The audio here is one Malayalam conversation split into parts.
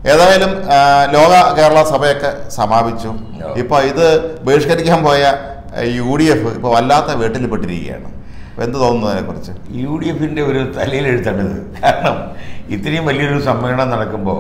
ഏതായാലും ആ, ലോക കേരള സഭയൊക്കെ സമാപിച്ചു ഇപ്പൊ ഇത് ബഹിഷ്കരിക്കാൻ പോയ യു ഡി എഫ് ഇപ്പൊ വല്ലാത്ത വീട്ടിൽ പെട്ടിരിക്കുകയാണ് അപ്പൊ എന്ത് തോന്നുന്നു അതിനെക്കുറിച്ച് യു ഡി എഫിൻ്റെ ഒരു തലയിലെഴുത്താണിത് കാരണം ഇത്രയും വലിയൊരു സമ്മേളനം നടക്കുമ്പോൾ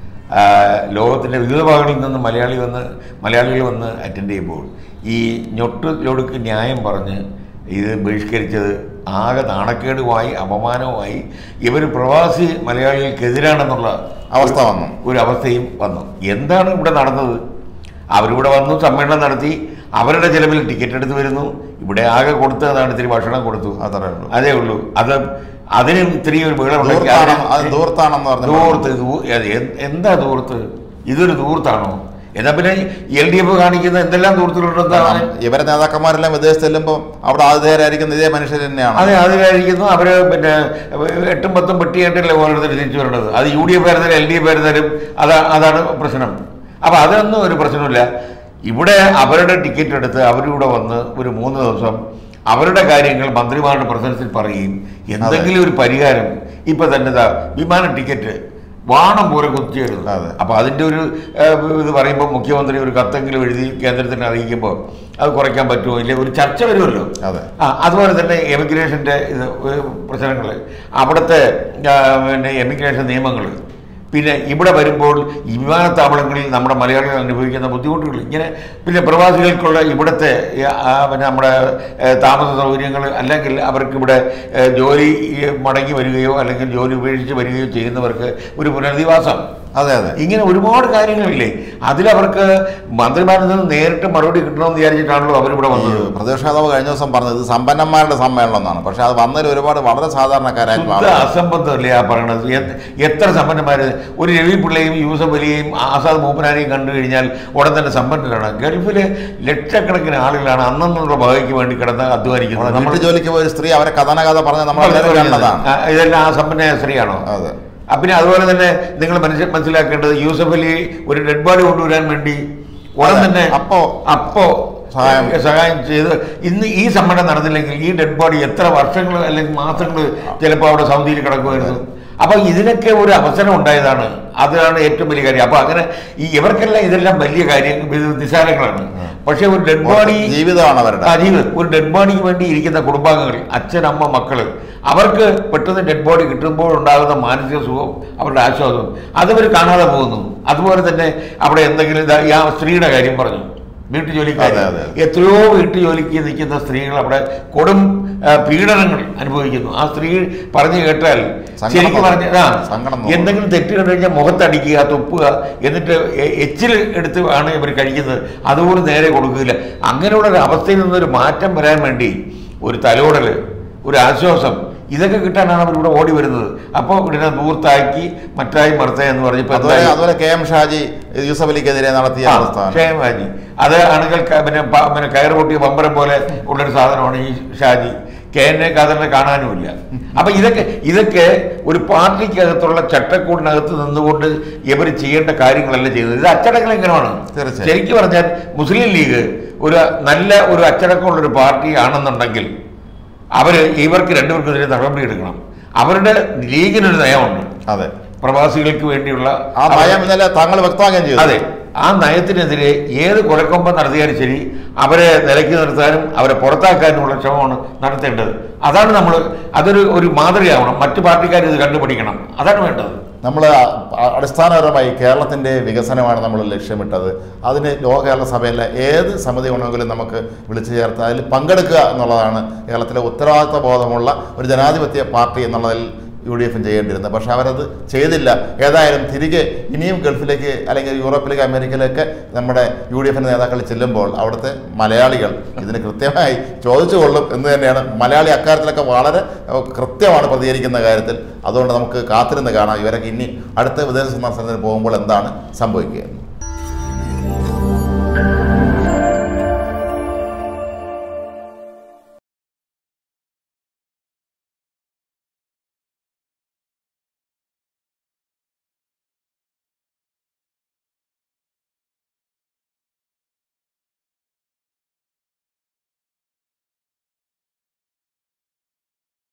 ലോകത്തിൻ്റെ വിവിധ ഭാഗങ്ങളിൽ നിന്ന് മലയാളി വന്ന് മലയാളികൾ വന്ന് അറ്റൻഡ് ചെയ്യുമ്പോൾ ഈ ഞൊട്ടിലൊടുക്ക് ന്യായം പറഞ്ഞ് ഇത് ബഹിഷ്കരിച്ചത് ആകെ നാണക്കേടുമായി അപമാനവുമായി ഇവർ പ്രവാസി മലയാളികൾക്കെതിരാണെന്നുള്ള അവസ്ഥ വന്നു ഒരു അവസ്ഥയും വന്നു എന്താണ് ഇവിടെ നടന്നത് അവരിവിടെ വന്നു സമ്മേളനം നടത്തി അവരുടെ ചിലവിൽ ടിക്കറ്റ് എടുത്ത് വരുന്നു ഇവിടെ ആകെ കൊടുത്തതാണ് ഇത്തിരി ഭക്ഷണം കൊടുത്തു അത്രേ ഉള്ളൂ അതേ ഉള്ളൂ അത് അതിന് ഇത്രയും ഒരു ബഹളം ഉണ്ടാക്കി. ദൂർത്താണ് അത് അതിന് ദൂർത്താണെന്ന് പറഞ്ഞു ദൂർത്ത് ദൂ- അത് എന്ത്- എന്താ ദൂർത്ത് ഇതൊരു ദൂർത്താണോ എന്നാ പിന്നെ എൽ ഡി എഫ് കാണിക്കുന്ന എന്തെല്ലാം ദൂർത്തുകളുണ്ടെന്നാണ് ഇവരെ നേതാക്കന്മാരെല്ലാം വിദേശത്ത് ചെല്ലുമ്പോൾ അവിടെ ആതിഥേയരായിരിക്കുന്ന ഇതേ മനുഷ്യർ തന്നെയാണ് അതെ അതിലായിരിക്കുന്നു അവര് പിന്നെ എട്ടും പത്തും പെട്ടിയായിട്ടല്ലേ ഓരോരുത്തർ തിരിച്ചു വരേണ്ടത് അത് യു ഡി എഫ് ആയിരുന്നാലും എൽ ഡി എഫ് ആയിരുന്നാലും അതാ അതാണ് പ്രശ്നം അപ്പൊ അതൊന്നും ഒരു പ്രശ്നമില്ല ഇവിടെ അവരുടെ ടിക്കറ്റ് എടുത്ത് അവരിവിടെ വന്ന് ഒരു മൂന്ന് ദിവസം അവരുടെ കാര്യങ്ങൾ മന്ത്രിമാരുടെ പ്രസൻസിൽ പറയുകയും എന്തെങ്കിലും ഒരു പരിഹാരം ഇപ്പൊ തന്നെ ദാ വിമാന ടിക്കറ്റ് വാണം പോലെ കുത്തിയെടുത്തു അതെ. അപ്പൊ അതിന്റെ ഒരു ഏഹ്, ഇത് പറയുമ്പോൾ മുഖ്യമന്ത്രി ഒരു കത്തെങ്കിലും എഴുതി കേന്ദ്രത്തിന് അറിയിക്കുമ്പോൾ അത് കുറയ്ക്കാൻ പറ്റുമോ ഇല്ല ഒരു ചർച്ച വരുമല്ലോ അതെ ആ അതുപോലെ തന്നെ എമിഗ്രേഷൻ്റെ ഇത് പ്രശ്നങ്ങൾ അവിടുത്തെ ആ, പിന്നെ എമിഗ്രേഷൻ നിയമങ്ങൾ പിന്നെ ഇവിടെ വരുമ്പോൾ ഈ വിമാനത്താവളങ്ങളിൽ നമ്മുടെ മലയാളികൾ അനുഭവിക്കുന്ന ബുദ്ധിമുട്ടുകൾ ഇങ്ങനെ പിന്നെ പ്രവാസികൾക്കുള്ള ഇവിടുത്തെ ഈ, ആ, പിന്നെ നമ്മുടെ ഏ, താമസ സൗകര്യങ്ങൾ അല്ലെങ്കിൽ അവർക്ക് ഇവിടെ ഏ, ജോലി ഈ, മടങ്ങി വരികയോ അല്ലെങ്കിൽ ജോലി ഉപേക്ഷിച്ച് വരികയോ ചെയ്യുന്നവർക്ക് ഒരു പുനരധിവാസം അതെ അതെ ഇങ്ങനെ ഒരുപാട് കാര്യങ്ങളില്ലേ അതിലവർക്ക് മന്ത്രിമാരിൽ നിന്ന് നേരിട്ട് മറുപടി കിട്ടണമെന്ന് വിചാരിച്ചിട്ടാണല്ലോ അവരിവിടെ ഈ വന്നത് പ്രതിപക്ഷ നേതാവ് കഴിഞ്ഞ ദിവസം പറഞ്ഞത് ഇത് സമ്പന്നന്മാരുടെ സമ്മേളനം എന്നാണ് പക്ഷെ അത് വന്നതിൽ ഒരുപാട് വളരെ സാധാരണക്കാരായിട്ടുള്ള ശുദ്ധ ആളുകൾ അസംബന്ധമല്ലേ ആ പറയണത് എ- എത്ര സമ്പന്നന്മാര് ഒരു രവി പിള്ളയും യൂസഫ് അലിയെയും ആസാദ് മൂപ്പനാരെയും കണ്ടു കഴിഞ്ഞാൽ ഉടൻ തന്നെ സമ്പന്നരാണ് ഗൾഫില് ലക്ഷക്കണക്കിന് ആളുകളാണ് അന്നുള്ള ഭാഗയ്ക്ക് വേണ്ടി കിടന്ന് അധ്വാനിക്കുന്നത് നമ്മൾ വീട്ടു ജോലിക്ക് പോയ ഒരു സ്ത്രീ അവരെ കഥന കഥ പറഞ്ഞ് നമ്മൾ എല്ലാവരും കണ്ടതാണ് ആ, ഇതെല്ലാം ആ സമ്പന്നയായ സ്ത്രീയാണോ അതെ ആ, പിന്നെ അതുപോലെ തന്നെ നിങ്ങൾ മനസ്സിൽ മനസ്സിലാക്കേണ്ടത് യൂസഫ് അലി ഒരു ഡെഡ് ബോഡി കൊണ്ടുവരാൻ വേണ്ടി ഉടൻ അതെ. തന്നെ അപ്പോ അപ്പോ സഹായം. സഹായം ചെയ്ത് ഇന്ന് ഈ സമ്മേളനം നടന്നില്ലെങ്കിൽ ഈ ഡെഡ് ബോഡി എത്ര വർഷങ്ങൾ അല്ലെങ്കിൽ മാസങ്ങൾ ചിലപ്പോൾ അവിടെ സൗദിയിൽ കിടക്കുമായിരുന്നു അപ്പൊ ഇതിനൊക്കെ ഒരു അവസരം ഉണ്ടായതാണ് അതാണ് ഏറ്റവും വലിയ കാര്യം അപ്പൊ അങ്ങനെ ഈ ഇവർക്കെല്ലാം ഇതെല്ലാം വലിയ കാര്യം ഇത് നിസ്സാരങ്ങളാണ് പക്ഷെ ഒരു ഡെഡ് ബോഡി ജീവിതമാണ് അവരുടെ ആ ജീവിതം ഒരു ഡെഡ് ബോഡിക്ക് വേണ്ടി ഇരിക്കുന്ന കുടുംബാംഗങ്ങൾ അച്ഛൻ അമ്മ മക്കള് അവർക്ക് പെട്ടെന്ന് ഡെഡ് ബോഡി കിട്ടുമ്പോൾ ഉണ്ടാകുന്ന മാനസിക സുഖം അവരുടെ ആശ്വാസം അതവർ കാണാതെ പോകുന്നു അതുപോലെ തന്നെ അവിടെ എന്തെങ്കിലും ഇതാ ഈ ആ സ്ത്രീയുടെ കാര്യം പറഞ്ഞു വീട്ടു ജോലിക്കാരി അതെ, അതെ. എത്രയോ വീട്ടു ജോലിക്ക് നിൽക്കുന്ന സ്ത്രീകൾ അവിടെ കൊടും ആ, പീഡനങ്ങൾ അനുഭവിക്കുന്നു ആ സ്ത്രീ പറഞ്ഞു കേട്ടാൽ സങ്കടം ശരിക്കും തോന്നും. പറഞ്ഞ ആ സങ്കടം തോന്നും. എന്തെങ്കിലും തെറ്റ് കണ്ടു കഴിഞ്ഞാൽ മുഖത്തടിക്കുക തുപ്പുക എന്നിട്ട് എ- എച്ചിൽ എടുത്ത് ആണ് ഇവർ കഴിക്കുന്നത് അതുപോലെ നേരെ കൊടുക്കില്ല അങ്ങനെയുള്ള ഒരു അവസ്ഥയിൽ നിന്നൊരു മാറ്റം വരാൻ വേണ്ടി ഒരു തലോടൽ ഒരു ആശ്വാസം ഇതൊക്കെ കിട്ടാനാണ് അവരിവിടെ ഓടി വരുന്നത് അപ്പോൾ ഇവിടെ ദൂർത്താക്കി മറ്റായി മറുത്തായി എന്ന് പറഞ്ഞപ്പോൾ അതുപോലെ അതുപോലെ കെ എം ഷാജി യൂസഫ് അലിക്കെതിരെ നടത്തിയ പ്രസ്ഥാനം ക്ഷേമാജി അത് ആണെങ്കിൽ ക- പിന്നെ പ- പിന്നെ കയറ് പൊട്ടിയ പമ്പരം പോലെ ഉള്ളൊരു സാധനമാണ് ഈ ഷാജി കെ എൻ എ ഖാദറിനെ കാണാനുമില്ല അപ്പൊ ഇതൊക്കെ ഇതൊക്കെ ഒരു പാർട്ടിക്കകത്തുള്ള ചട്ടക്കൂടിനകത്ത് നിന്നുകൊണ്ട് ഇവർ ചെയ്യേണ്ട കാര്യങ്ങളല്ല ചെയ്തത് ഇത് അച്ചടക്കം എങ്ങനെയാണ് തീർച്ചയായും. ശരിക്കും പറഞ്ഞാൽ മുസ്ലിം ലീഗ് ഒരു നല്ല ഒരു അച്ചടക്കമുള്ള ഒരു പാർട്ടി ആണെന്നുണ്ടെങ്കിൽ അവര് ഇവർക്ക് രണ്ടുപേർക്കെതിരെ നടപടി എടുക്കണം അവരുടെ ലീഗിനൊരു നയമുണ്ട് അതെ പ്രവാസികൾക്ക് വേണ്ടിയുള്ള ആ നയം ഇന്നലെ താങ്കൾ വ്യക്തമാക്കുകയും ചെയ്തു അതെ ആ നയത്തിനെതിരെ ഏത് കൊലക്കൊമ്പം നടത്തിയാലും ശരി അവരെ നിലയ്ക്ക് നിർത്താനും അവരെ പുറത്താക്കാനുമുള്ള ശ്രമമാണ് നടത്തേണ്ടത് അതാണ് നമ്മൾ അതൊരു ഒരു മാതൃകയാവണം മറ്റു പാർട്ടിക്കാർ ഇത് കണ്ടുപിടിക്കണം അതാണ് വേണ്ടത് നമ്മൾ അടിസ്ഥാനപരമായി കേരളത്തിൻ്റെ വികസനമാണ് നമ്മൾ ലക്ഷ്യമിട്ടത് അതിന് ലോക കേരള സഭയിലെ ഏത് സമിതി ഉണ്ടെങ്കിലും നമുക്ക് വിളിച്ചു ചേർത്ത് അതിൽ പങ്കെടുക്കുക എന്നുള്ളതാണ് കേരളത്തിലെ ഉത്തരവാദിത്വ ബോധമുള്ള ഒരു ജനാധിപത്യ പാർട്ടി എന്നുള്ളതിൽ യു ഡി എഫും ചെയ്യേണ്ടിയിരുന്നത് പക്ഷെ അവരത് ചെയ്തില്ല ഏതായാലും തിരികെ ഇനിയും ഗൾഫിലേക്ക് അല്ലെങ്കിൽ യൂറോപ്പിലേക്ക് അമേരിക്കയിലേക്ക് നമ്മുടെ യു ഡി എഫിൻ്റെ നേതാക്കൾ ചെല്ലുമ്പോൾ അവിടുത്തെ മലയാളികൾ ഇതിന് കൃത്യമായി ചോദിച്ചു കൊള്ളും എന്ന് തന്നെയാണ് മലയാളി അക്കാര്യത്തിലൊക്കെ വളരെ ഏഹ്, കൃത്യമാണ് പ്രതികരിക്കുന്ന കാര്യത്തിൽ അതുകൊണ്ട് നമുക്ക് കാത്തിരുന്ന് കാണാം ഇവരൊക്കെ ഇനി അടുത്ത വിദേശ സന്ദർശനത്തിന് പോകുമ്പോൾ എന്താണ് സംഭവിക്കുക എന്ന്.